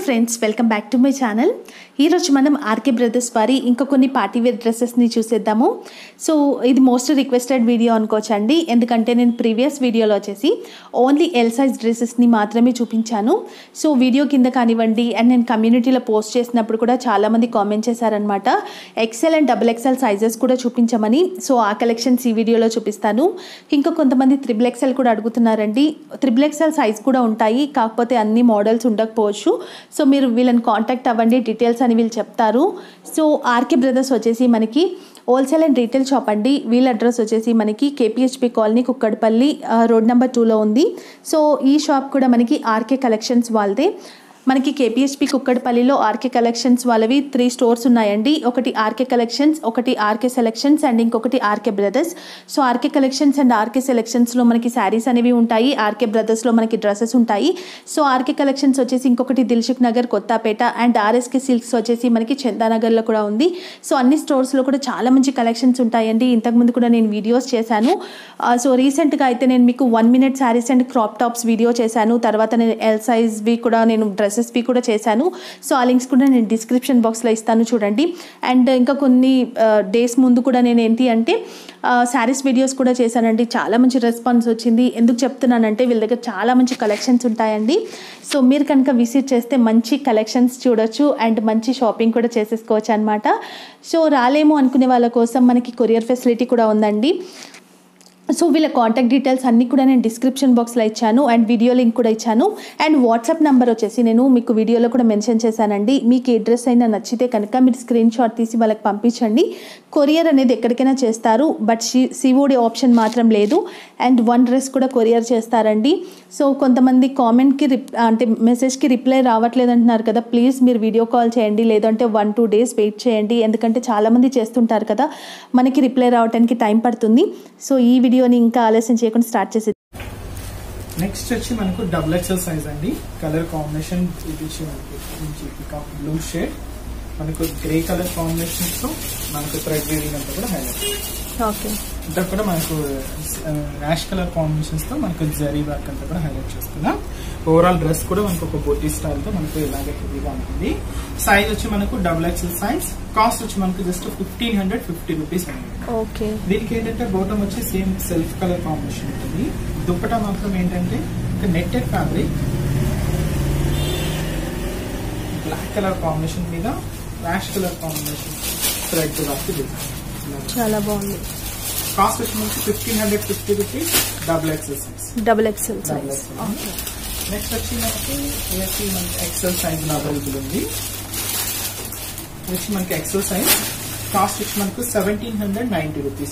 Friends welcome back to my channel ఈరోజు మనం RK brothers వారి ఇంకా కొన్ని పార్టీ వేర్ డ్రెస్సెస్ని చూసేద్దాము సో ఇది మోస్ట్ రిక్వెస్టెడ్ వీడియో అనుకోవచ్చండి ఎందుకంటే నేను ప్రీవియస్ వీడియోలో వచ్చేసి ఓన్లీ ఎల్ సైజ్ డ్రెస్సెస్ని మాత్రమే చూపించాను సో వీడియో కింద కానివ్వండి అండ్ నేను కమ్యూనిటీలో పోస్ట్ చేసినప్పుడు కూడా చాలామంది కామెంట్ చేశారనమాట XL and double XL sizes కూడా చూపించమని సో ఆ కలెక్షన్స్ ఈ వీడియోలో చూపిస్తాను ఇంకా కొంతమంది త్రిబుల్ ఎక్సెల్ కూడా అడుగుతున్నారండి త్రిబుల్ ఎక్సెల్ సైజ్ కూడా ఉంటాయి కాకపోతే అన్ని మోడల్స్ ఉండకపోవచ్చు సో మీరు వీళ్ళని కాంటాక్ట్ అవ్వండి డీటెయిల్స్ అని వీళ్ళు చెప్తారు సో ఆర్కే బ్రదర్స్ వచ్చేసి మనకి హోల్సేల్ అండ్ రీటైల్ షాప్ అండి వీళ్ళ అడ్రస్ వచ్చేసి మనకి కేపీహెచ్పి కాలనీ కుక్కడపల్లి ఆ, రోడ్ నెంబర్ టూలో ఉంది సో ఈ షాప్ కూడా మనకి ఆర్కే కలెక్షన్స్ వాళ్ళదే మనకి కేపీహెచ్పి కుక్కడపల్లిలో ఆర్కే కలెక్షన్స్ వాళ్ళవి త్రీ స్టోర్స్ ఉన్నాయండి ఒకటి ఆర్కే కలెక్షన్స్ ఒకటి ఆర్కే సెలెక్షన్స్ అండ్ ఇంకొకటి RK brothers so RK collections and RK సెలెక్షన్స్లో మనకి శారీస్ అనేవి ఉంటాయి ఆర్కే బ్రదర్స్లో మనకి డ్రెస్సెస్ ఉంటాయి సో ఆర్కే కలెక్షన్స్ వచ్చేసి ఇంకొకటి Dilsukh Nagar Kothapet and RSK silks వచ్చేసి మనకి చందానగర్లో కూడా ఉంది సో అన్ని స్టోర్స్లో కూడా చాలా మంచి కలెక్షన్స్ ఉంటాయండి ఇంతకుముందు కూడా నేను వీడియోస్ చేశాను ఆ, సో రీసెంట్గా అయితే నేను మీకు one minute saris and crop tops video చేశాను తర్వాత నేను ఎల్ సైజ్వి కూడా నేను డ్రెస్సెస్వి కూడా చేశాను సో ఆ లింక్స్ కూడా నేను డిస్క్రిప్షన్ బాక్స్లో ఇస్తాను చూడండి అండ్ ఇంకా కొన్ని డేస్ ముందు కూడా నేను ఏంటి అంటే శారీస్ వీడియోస్ కూడా చేశానండి చాలా మంచి రెస్పాన్స్ వచ్చింది ఎందుకు చెప్తున్నానంటే వీళ్ళ దగ్గర చాలా మంచి కలెక్షన్స్ ఉంటాయండి సో మీరు కనుక విజిట్ చేస్తే మంచి కలెక్షన్స్ చూడొచ్చు అండ్ మంచి షాపింగ్ కూడా చేసేసుకోవచ్చు అనమాట సో రాలేము అనుకునే వాళ్ళ కోసం మనకి కొరియర్ ఫెసిలిటీ కూడా ఉందండి సో వీళ్ళ కాంటాక్ట్ డీటెయిల్స్ అన్నీ కూడా నేను డిస్క్రిప్షన్ బాక్స్లో ఇచ్చాను అండ్ వీడియో లింక్ కూడా ఇచ్చాను అండ్ వాట్సాప్ నెంబర్ వచ్చేసి నేను మీకు వీడియోలో కూడా మెన్షన్ చేశానండి మీకు ఏ డ్రెస్ అయినా నచ్చితే కనుక మీరు స్క్రీన్ షాట్ తీసి వాళ్ళకి పంపించండి కొరియర్ అనేది ఎక్కడికైనా చేస్తారు బట్ సిఓడి ఆప్షన్ మాత్రం లేదు అండ్ వన్ డ్రెస్ కూడా కొరియర్ చేస్తారండి సో కొంతమంది కామెంట్కి రిప్ అంటే మెసేజ్కి రిప్లై రావట్లేదు అంటున్నారు కదా ప్లీజ్ మీరు వీడియో కాల్ చేయండి లేదంటే వన్ టూ డేస్ వెయిట్ చేయండి ఎందుకంటే చాలామంది చేస్తుంటారు కదా మనకి రిప్లై రావడానికి టైం పడుతుంది సో ఈ వీడియోని ఇంకా ఆలస్యం చేయకుండా స్టార్ట్ చేసి నెక్స్ట్ వచ్చి మనకు డబుల్ ఎక్సెల్ సైజ్ అండి కలర్ కాంబినేషన్ ఇది వచ్చి మనకి బ్లూ షేడ్ మనకు గ్రే కలర్ కాంబినేషన్స్ తో మనకు థ్రెడ్ వీవింగ్ అంతా కూడా హైలైట్ ఓకే అంతా కూడా మనకు యాష్ కలర్ కాంబినేషన్స్ తో మనకు జరీ వర్క్ అంతా కూడా హైలైట్ చేస్తున్నాం ఓవరాల్ డ్రెస్ కూడా మనకు ఒక బొట్టి స్టైల్ తో మనకు ఇలాగే హెవీగా ఉంటుంది సైజ్ వచ్చి మనకు డబుల్ ఎక్సెల్ సైజ్ కాస్ట్ వచ్చి మనకు just fifteen hundred fifty rupees అండి ఓకే దీనికి ఏంటంటే బోటం వచ్చి సేమ్ సెల్ఫ్ కలర్ కాంబినేషన్ ఉంటుంది దుప్పటా మాత్రం ఏంటంటే netted fabric black colour combination మీద rash colour combination thread work చాలా బాగుంది కాస్ట్ వచ్చి మనకి fifteen hundred fifty rupees double XL size double XL double size XL next వచ్చి మనకి ఏసీ మనకి ఎక్సెల్ సైజ్ అవైలబుల్ ఉంది ఇది వచ్చి మనకి ఎక్సెల్ సైజ్ కాస్ట్ వచ్చి మనకు సెవెంటీన్ హండ్రెడ్ నైన్టీ రూపీస్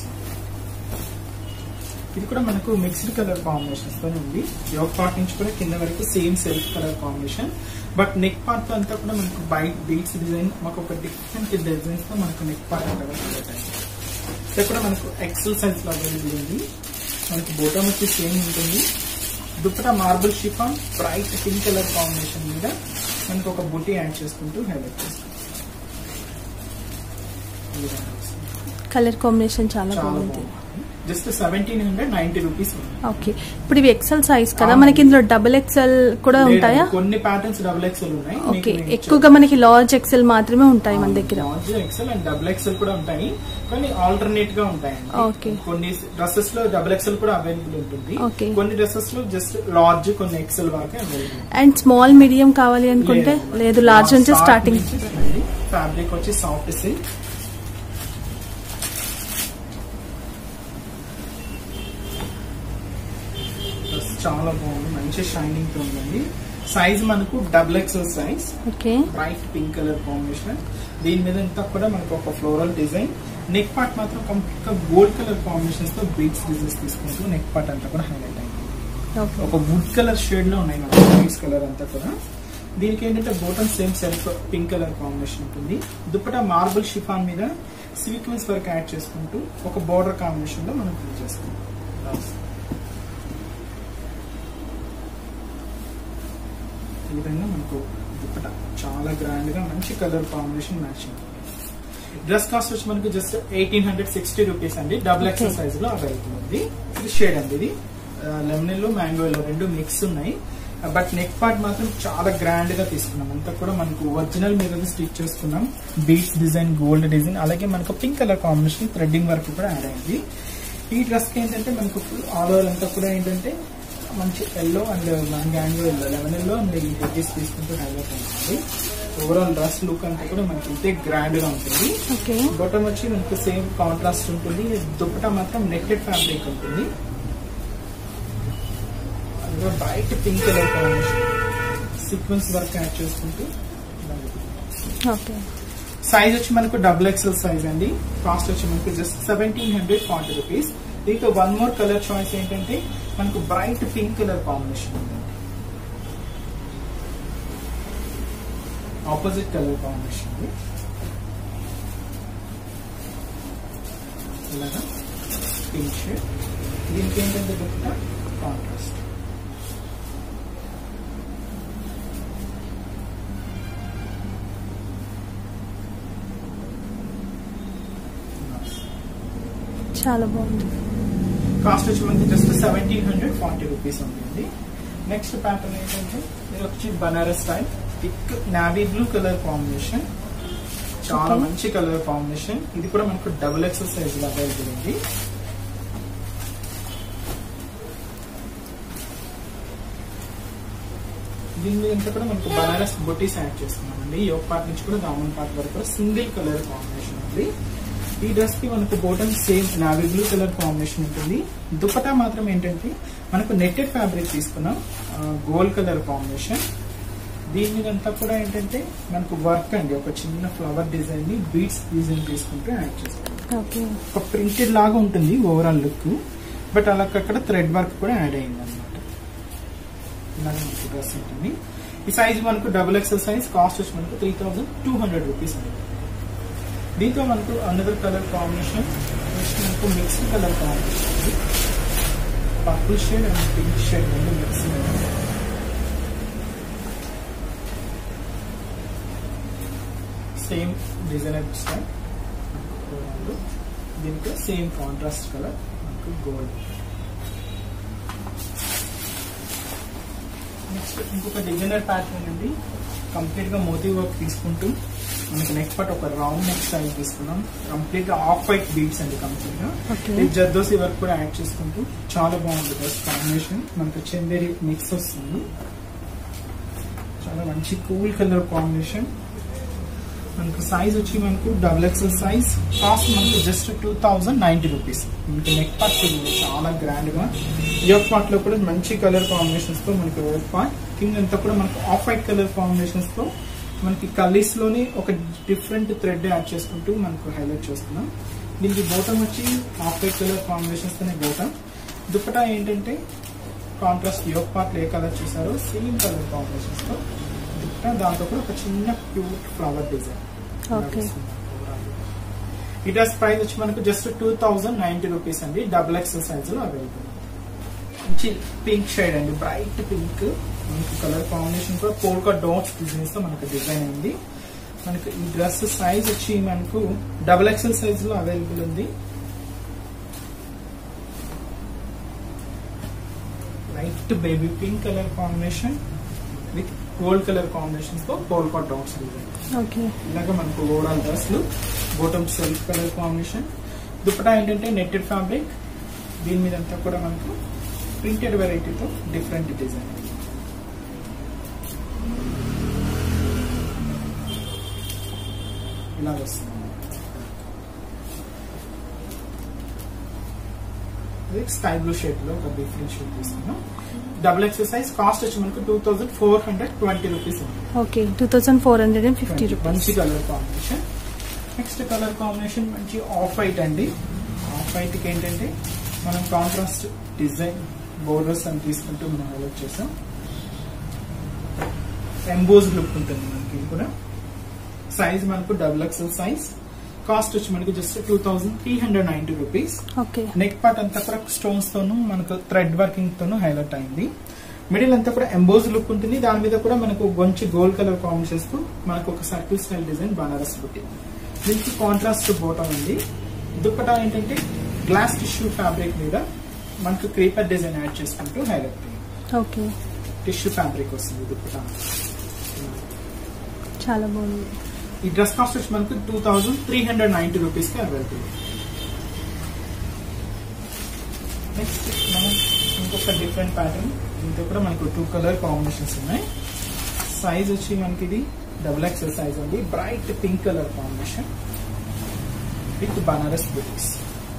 ఇది కూడా మనకు మిక్స్డ్ కలర్ కాంబినేషన్స్ తో ఉంది యోగ్ పార్ట్ నుంచి కూడా కింద వరకు same self colour combination but neck part అంతా కూడా మనకు బైట్ బీట్స్ డిజైన్ మాకు ఒక డిఫరెంట్ డిజైన్స్ తో మనకు నెక్ పార్ట్ అంతా కూడా ఉంటాయి ఇది కూడా మనకు ఎక్సెల్ సైజ్ లో అవైలబుల్ ఉంది మనకి బోటం వచ్చి సేమ్ ఉంటుంది dupatta marble chiffon bright pink colour combination మీద మనకు ఒక బుట్టి యాడ్ చేసుకుంటూ హైలైట్ చేస్తాం ఈ విధంగా వస్తుంది. కలర్ కాంబినేషన్ చాలా చాలా బాగుంది బాగుంది just seventeen hundred ninety rupees ఉంది ఓకే ఇప్పుడు ఇవి ఎక్సెల్ సైజ్ కదా మనకి ఇందులో డబుల్ ఎక్సెల్ కూడా ఉంటాయా లేదండి, కొన్ని ప్యాటర్న్స్ డబుల్ ఎక్సెల్ ఉన్నాయి ఓకే ఎక్కువగా మనకి లార్జ్ ఎక్సెల్ మాత్రమే ఉంటాయి మన దగ్గర large XL and double XL కూడా ఉంటాయి కానీ ఆల్టర్నేట్ గా ఉంటాయి Okay. కొన్ని డ్రెస్సెస్ లో డబుల్ ఎక్సెల్ కూడా అవైలబుల్ ఉంటుంది Okay. కొన్ని డ్రెస్సెస్ లో జస్ట్ లార్జ్ కొన్ని ఎక్సెల్ వరకే అవైలబుల్ అండ్ స్మాల్ మీడియం కావాలి అనుకుంటే లేదు లార్జ్ నుంచి స్టార్టింగ్ ఫ్యాబ్రిక్ వచ్చి సాఫ్ట్ సిల్క్ చాలా బాగుంది మంచి షైనింగ్ తో ఉందండి సైజ్ మనకు double XL size okay bright pink colour combination దీని మీద అంతా కూడా మనకు ఒక ఫ్లోరల్ డిజైన్ నెక్ పార్ట్ మాత్రం కంప్లీట్ గా గోల్డ్ కలర్ కాంబినేషన్స్ తో బీట్స్ డిజైన్స్ తీసుకుంటూ నెక్ పార్ట్ అంతా కూడా హైలైట్ అయింది ఓకే ఒక వుడ్ కలర్ షేడ్ లో ఉన్నాయి మనకి బీట్స్ కలర్ అంతా కూడా దీనికి ఏంటంటే bottom same self pink colour combination ఉంటుంది దుప్పట మార్బుల్ షిఫాన్ మీద సీక్వెన్స్ వర్క్ యాడ్ చేసుకుంటూ ఒక బోర్డర్ కాంబినేషన్ లో మనం ఫిల్ చేసుకుంటాం ఈ విధంగా మనకు దుప్పట చాలా గ్రాండ్ గా మంచి colour combination matching dress cost వచ్చి మనకి just eighteen hundred sixty rupees అండి డబుల్ ఎక్సెల్ సైజ్ లో అవైలబుల్ ఉంది ఇది షేడ్ అండి ఇది లెమన్ లో మ్యాంగో లో రెండు మిక్స్ ఉన్నాయి బట్ నెక్ పార్ట్ మాత్రం చాలా గ్రాండ్ గా తీసుకున్నాం అంతా కూడా మనకు ఒరిజినల్ మీద స్టిచ్ చేసుకున్నాం బీట్స్ డిజైన్ గోల్డ్ డిజైన్ అలాగే మనకు pink colour combination threading work కూడా యాడ్ అయింది ఈ డ్రెస్ కి ఏంటంటే మనకు ఫుల్ ఆల్ ఓవర్ అంతా కూడా ఏంటంటే మంచి ఎల్లో అండ్ వన్ గ్యాంగ్ ఎల్లో లెవెన్ ఎల్లో అండ్ ఈ హెడ్జెస్ తీసుకుంటూ హైలైట్ అవుతుంది ఓవరాల్ డ్రెస్ లుక్ అంతా కూడా మనకి ఇంతే గ్రాండ్ గా ఉంటుంది ఓకే బాటమ్ వచ్చి మనకు సేమ్ కాంట్రాస్ట్ ఉంటుంది దుప్పటా మాత్రం నెట్టెడ్ ఫ్యాబ్రిక్ ఉంటుంది అందులో బయట pink colour combination sequence work add చేసుకుంటూ ఓకే సైజ్ వచ్చి మనకు డబుల్ ఎక్స్ఎల్ సైజ్ అండి కాస్ట్ వచ్చి మనకు just seventeen hundred forty rupees దీంతో వన్ మోర్ కలర్ చాయిస్ ఏంటంటే మనకు బ్రైట్ పింక్ కలర్ కాంబినేషన్ ఉందండి ఆపోజిట్ కలర్ కాంబినేషన్ ఉంది ఇలాగా పింక్ షేడ్ దీనికి ఏంటంటే దుప్పట కాంట్రాస్ట్ చాలా బాగుంది కాస్ట్ వచ్చి మనకి just seventeen hundred forty rupees ఉంటుంది నెక్స్ట్ ప్యాటర్న్ ఏంటంటే ఇది వచ్చి Banaras style thick navy blue colour combination చాలా Okay. మంచి కలర్ కాంబినేషన్ ఇది కూడా మనకు డబుల్ ఎక్సెల్ సైజ్ లో అవైలబుల్ ఉంది దీని మీద అంతా కూడా మనకు బనారస్ బొటీస్ యాడ్ చేస్తున్నామండి యోగ్ పార్ట్ నుంచి కూడా దామన్ పార్ట్ వరకు కూడా సింగిల్ కలర్ కాంబినేషన్ ఉంది ఈ డ్రెస్ కి మనకు bottom same navy blue colour combination ఉంటుంది దుపటా మాత్రం ఏంటంటే మనకు నెట్టెడ్ ఫ్యాబ్రిక్ తీసుకున్నాం గోల్డ్ కలర్ కాంబినేషన్ దీని మీద అంతా కూడా ఏంటంటే మనకు వర్క్ అండి ఒక చిన్న ఫ్లవర్ డిజైన్ ని బీడ్స్ డిజైన్ తీసుకుంటూ యాడ్ చేస్తాం ఓకే ఒక ప్రింటెడ్ లాగా ఉంటుంది ఓవరాల్ లుక్ బట్ అలా అక్కడ థ్రెడ్ వర్క్ కూడా యాడ్ అయింది అనమాట ఇలాగే మనకు డ్రెస్ ఉంటుంది ఈ సైజ్ మనకు డబుల్ ఎక్సెల్ సైజ్ కాస్ట్ వచ్చి మనకు three thousand two hundred rupees అండి దీంతో మనకు అనదర్ కలర్ కాంబినేషన్ నెక్స్ట్ మనకు mixed colour combination purple shade and pink shade రెండు మిక్సింగ్ సేమ్ డిజైనర్ స్టైల్ దీనికి సేమ్ కాంట్రాస్ట్ కలర్ మనకు గోల్డ్ నెక్స్ట్ ఇంకొక డిజైనర్ ప్యాటర్న్ అండి కంప్లీట్ గా మోతీ వర్క్ తీసుకుంటూ మనకి నెక్ పార్ట్ ఒక రౌండ్ నెక్ స్టైల్ తీసుకున్నాం కంప్లీట్ గా ఆఫ్ వైట్ బీట్స్ అండి కంప్లీట్ గా Okay. ఈ జర్దోసి వర్క్ కూడా యాడ్ చేసుకుంటూ చాలా బాగుంది డ్రెస్ కాంబినేషన్ మనకు చందేరి మిక్స్ వస్తుంది చాలా మంచి కూల్ కలర్ కాంబినేషన్ మనకు సైజ్ వచ్చి మనకు డబుల్ ఎక్స్ఎల్ సైజ్ కాస్ట్ మనకు just two thousand ninety rupees మనకి నెక్ పార్ట్ చూడండి చాలా గ్రాండ్ గా ఇయర్ పార్ట్ లో కూడా మంచి కలర్ కాంబినేషన్స్ తో మనకి ఇయర్ పార్ట్ కింద అంతా కూడా మనకు ఆఫ్ వైట్ కలర్ కాంబినేషన్స్ తో మనకి కలీస్ లోనే ఒక డిఫరెంట్ థ్రెడ్ యాడ్ చేసుకుంటూ మనకు హైలైట్ చేస్తున్నాం దీనికి బోటం వచ్చి ఆఫ్ వైట్ కలర్ కాంబినేషన్స్ తోనే బోటం దుప్పటా ఏంటంటే కాంట్రాస్ట్ యోగ్ పార్ట్ ఏ కలర్ చూసారో సేమ్ కలర్ కాంబినేషన్స్ తో దుప్పటా దాంతో కూడా ఒక చిన్న క్యూట్ ఫ్లవర్ డిజైన్ Okay. ఈ డ్రెస్ ప్రైస్ వచ్చి మనకు just two thousand ninety rupees అండి డబుల్ ఎక్స్ఎల్ సైజ్ లో అవైలబుల్ మంచి పింక్ షేడ్ అండి బ్రైట్ పింక్ మనకి కలర్ కాంబినేషన్ కూడా పోల్కా డాట్స్ డిజైన్స్ తో మనకు డిజైన్ అయింది మనకు ఈ డ్రెస్ సైజ్ వచ్చి మనకు డబుల్ ఎక్స్ఎల్ సైజ్ లో అవైలబుల్ ఉంది light baby pink colour combination with gold colour combinations తో పోల్కా డాట్స్ డిజైన్ ఓకే ఇలాగ మనకు ఓవరాల్ డ్రెస్లు bottom self colour combination dupatta ఏంటంటే నెట్టెడ్ ఫ్యాబ్రిక్ దీని మీద అంతా కూడా మనకు ప్రింటెడ్ వెరైటీతో డిఫరెంట్ డిజైన్ ఇలా వస్తుంది ఇది స్కై బ్లూ షేడ్ లో ఒక డిఫరెంట్ షేడ్ తీసుకున్నాం డబుల్ ఎక్సర్సైజ్ కాస్ట్ వచ్చి మనకు two thousand four hundred twenty rupees ఉంది okay two thousand four hundred and fifty rupees మంచి colour combination next colour combination మంచి ఆఫ్ వైట్ అండి ఆఫ్ వైట్ కి ఏంటంటే మనం కాంట్రాస్ట్ డిజైన్ బోర్డర్స్ అని తీసుకుంటూ మనం హైలైట్ చేసాం ఎంబోజ్ లుక్ ఉంటుంది మనకి ఇది కూడా సైజ్ మనకు డబుల్ ఎక్స్ఎల్ సైజ్ కాస్ట్ వచ్చి మనకు just two thousand three hundred ninety rupees okay neck part అంతా కూడా స్టోన్స్ తోను మనకు థ్రెడ్ వర్కింగ్ తోను హైలైట్ అయింది మిడిల్ అంతా కూడా ఎంబోజ్ లుక్ ఉంటుంది దాని మీద కూడా మనకు మంచి గోల్డ్ కలర్ కాంబినేషన్స్ తో మనకు ఒక సర్కిల్ స్టైల్ డిజైన్ బనారస్ బుట్టి దీనికి కాంట్రాస్ట్ బోటం ఉంది దుప్పటా ఏంటంటే గ్లాస్ టిష్యూ ఫ్యాబ్రిక్ మీద మనకు క్రీపర్ డిజైన్ యాడ్ చేసుకుంటూ హైలైట్ అయింది ఓకే టిష్యూ ఫ్యాబ్రిక్ వస్తుంది దుప్పటా చాలా బాగుంది ఈ డ్రెస్ కాస్ట్ వచ్చి మనకు two thousand three hundred ninety rupees కి అవైలబుల్ నెక్స్ట్ మనం ఇంకొక డిఫరెంట్ ప్యాటర్న్ దీంతో కూడా మనకు టూ కలర్ కాంబినేషన్స్ ఉన్నాయి సైజ్ వచ్చి మనకి ఇది డబుల్ ఎక్స్ఎల్ సైజ్ అండి bright pink colour combination with Banaras బుటీస్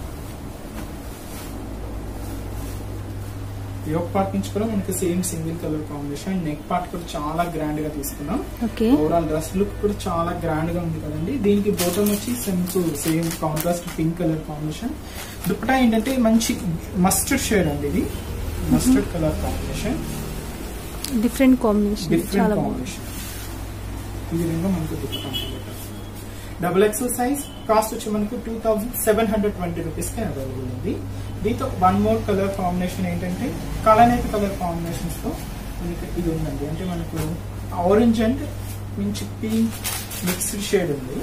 యోగ్ పార్ట్ నుంచి కూడా మనకి same single colour combination neck part కూడా చాలా గ్రాండ్ గా తీసుకున్నాం ఓకే ఓవరాల్ డ్రెస్ లుక్ కూడా చాలా గ్రాండ్ గా ఉంది కదండి దీనికి బోటమ్ వచ్చి simple same contrast pink colour combination dupatta ఏంటంటే మంచి మస్టర్డ్ షేడ్ అండి ఇది mustard colour combination different combination different చాలా బాగుంది కాంబినేషన్ ఈ విధంగా మనకు dupatta double XL size cost వచ్చి మనకు two thousand seven hundred twenty rupees కి అవైలబుల్ ఉంది దీంతో వన్ మోర్ కలర్ కాంబినేషన్ ఏంటంటే కలనేత కలర్ కాంబినేషన్స్ తో మనకి ఇది ఉందండి అంటే మనకు ఆరెంజ్ అండ్ మంచి పింక్ మిక్స్డ్ షేడ్ ఉంది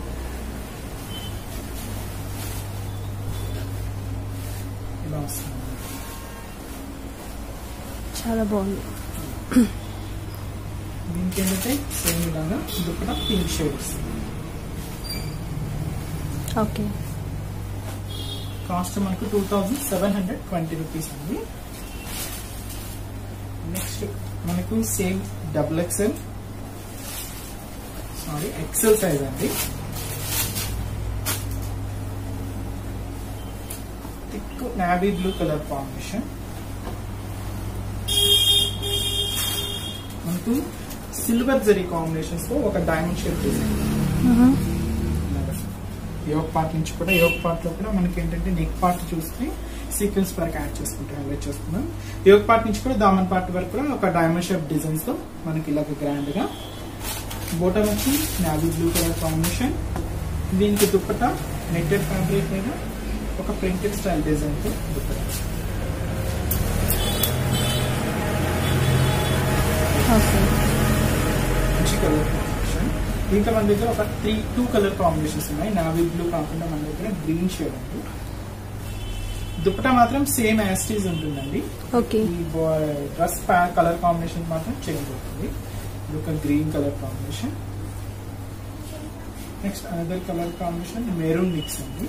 ఇలా వస్తుంది చాలా బాగుంది దీనికి ఏంటంటే సేమ్ విధంగా దుప్పట పింక్ షేడ్ వస్తుంది ఓకే కాస్ట్ మనకు two thousand seven hundred twenty rupees అండి నెక్స్ట్ మనకు same double XL sorry XL size అండి thick navy blue colour combination మనకు సిల్వర్ జరీ కాంబినేషన్స్ తో ఒక diamond shape design yoke part నుంచి కూడా యోగ్ పార్ట్ లో కూడా మనకి ఏంటంటే నెక్ పార్ట్ చూస్తే సీక్వెన్స్ వరకు యాడ్ చేసుకుంటాం హైలైట్ చేస్తున్నాం యోగ్ పార్ట్ నుంచి కూడా దామన్ పార్ట్ వరకు కూడా ఒక డైమండ్ షేప్ డిజైన్స్ తో మనకి ఇలాగ గ్రాండ్ గా బోటం వచ్చి నావీ బ్లూ కలర్ కాంబినేషన్ దీనికి దుప్పట నెట్టెడ్ ఫ్యాబ్రిక్ మీద ఒక ప్రింటెడ్ స్టైల్ డిజైన్ తో దుప్పట ఓకే మంచి కలర్ కాంబినేషన్ ఇంకా మన దగ్గర ఒక త్రీ టూ కలర్ కాంబినేషన్స్ ఉన్నాయి నావీ బ్లూ కాకుండా మన దగ్గర గ్రీన్ షేడ్ ఉంది దుప్పటా మాత్రం సేమ్ యాస్టీజ్ ఉంటుందండి ఓకే ఈ డ్రెస్ కలర్ కాంబినేషన్ మాత్రం చేంజ్ అవుతుంది ఇది ఒక green colour combination next another colour combination maroon mix అండి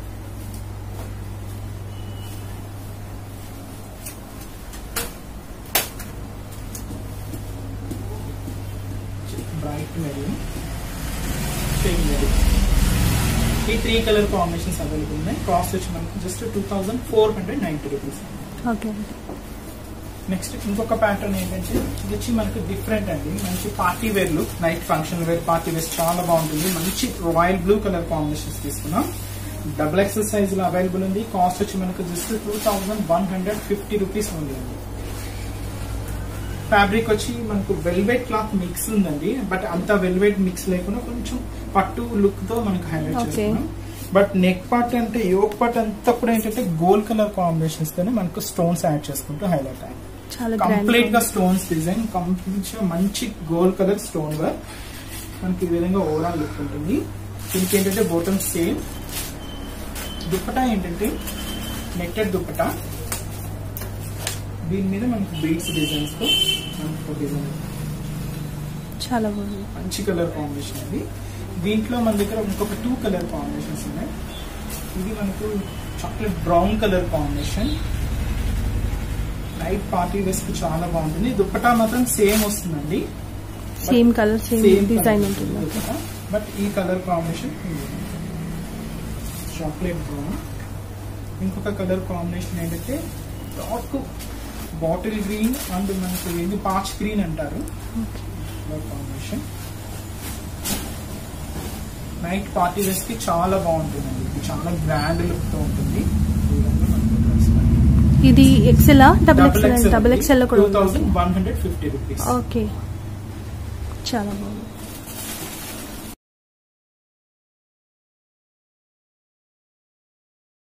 బ్రైట్ మెరూన్ సేమ్ మెరూన్ ఈ త్రీ కలర్ కాంబినేషన్స్ అవైలబుల్ ఉన్నాయి కాస్ట్ వచ్చి మనకు just two thousand four hundred ninety rupees okay next ఇంకొక ప్యాటర్న్ ఏంటంటే ఇది వచ్చి మనకు డిఫరెంట్ అండి మంచి party wear look night function wear party wear చాలా బాగుంటుంది మంచి రాయల్ బ్లూ కలర్ కాంబినేషన్స్ తీసుకున్నాం డబుల్ ఎక్సెల్ సైజ్ లో అవైలబుల్ ఉంది కాస్ట్ వచ్చి మనకు just two thousand one hundred fifty rupees ఉంది అండి ఫ్యాబ్రిక్ వచ్చి మనకు వెల్వెట్ క్లాత్ మిక్స్ ఉందండి బట్ అంత వెల్వెట్ మిక్స్ లేకుండా కొంచెం పట్టు లుక్ తో మనకు హైలైట్ Okay. చేస్తున్నాం బట్ నెక్ పార్ట్ అంటే యోక్ పార్ట్ అంతా కూడా ఏంటంటే గోల్డ్ కలర్ కాంబినేషన్స్ తోనే మనకు స్టోన్స్ యాడ్ చేసుకుంటూ హైలైట్ అయ్యాయి చాలా కంప్లీట్ గా గ్రాండ్ స్టోన్స్ డిజైన్ కంప్లీట్ గా మంచి గోల్డ్ కలర్ స్టోన్ వర్క్ మనకి ఈ విధంగా ఓవరాల్ లుక్ ఉంటుంది దీనికి ఏంటంటే బోటమ్ సేమ్ దుప్పటా ఏంటంటే నెట్టెడ్ దుప్పటా దీని మీద మనకి బీడ్స్ డిజైన్స్ తో మనకు డిజైన్ చాలా బాగుంది మంచి కలర్ కాంబినేషన్ అది దీంట్లో మన దగ్గర ఇంకొక టూ కలర్ కాంబినేషన్స్ ఉన్నాయి ఇది మనకు chocolate brown colour combination night party wears కి చాలా బాగుంటుంది దుప్పటా మాత్రం సేమ్ వస్తుందండి సేమ్ కలర్ సేమ్ డిజైన్ ఉంటుంది ఓకే బట్ ఈ కలర్ కాంబినేషన్ చాక్లెట్ బ్రౌన్ ఇంకొక కలర్ కాంబినేషన్ ఏంటంటే డార్క్ బాటిల్ గ్రీన్ అండ్ మనకు ఏంది పాచ్ గ్రీన్ అంటారు colour combination night party wears కి చాలా బాగుంటుందండి ఇది చాలా గ్రాండ్ లుక్ తో ఉంటుంది ఈ విధంగా మనకు dress మనకి. ఇది XL double Double XL XL double ఉంది. ఎక్సెల్ లో కూడా 2150 రూపీస్ ఓకే చాలా బాగుంది